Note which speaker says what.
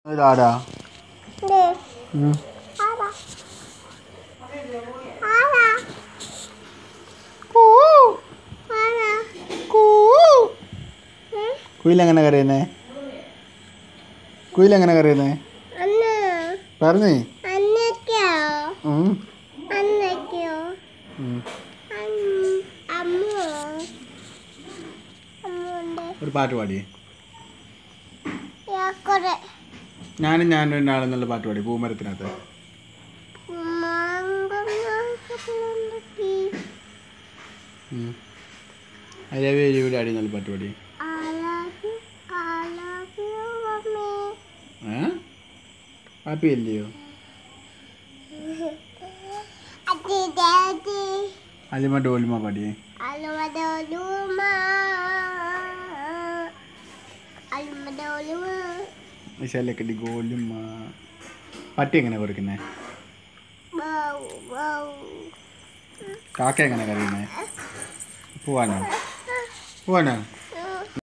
Speaker 1: ഇതാടാ
Speaker 2: ദേ,
Speaker 1: ഉം.
Speaker 2: ആരാ? ആരാ? ആരാ? ഏ?
Speaker 1: കുയിലെങ്ങനെ കരയുന്നേ കുയിലെങ്ങനെ കരയുന്നേ
Speaker 2: അന്ന
Speaker 1: പറഞ്ഞേ
Speaker 2: അന്നയ്ക്കോ
Speaker 1: ഉം.
Speaker 2: അന്നയ്ക്കോ
Speaker 1: ഉം.
Speaker 2: അം- അമ്മോ അമ്മുണ്ട്
Speaker 1: ഒരു പാട്ട് പാടിയേ
Speaker 2: യാക്കോടെ
Speaker 1: ഞാനും ഞാനും രണ്ടാളെന്നുള്ള പാട്ട് പാടി പൂമരത്തിനകത്ത്
Speaker 2: മാങ്കി
Speaker 1: ഉം. I love you, you daddy എന്നുള്ള പാട്ട് പാടി
Speaker 2: I love you, I love you, mommy.
Speaker 1: ഏ ഹാപ്പി അല്ലയോ
Speaker 2: Adi, daddy.
Speaker 1: അലിമ ഡോലിമ പാടിയേ
Speaker 2: Almadoluma. Almadoluma.
Speaker 1: വിശാലക്കടി ഗോലുമ്മ പട്ടി എങ്ങനെ കുറയ്ക്കുന്നേ
Speaker 2: Bow, bow.
Speaker 1: കാക്ക എങ്ങനെ കരയുന്നേ പോവാനോ പോവാനോ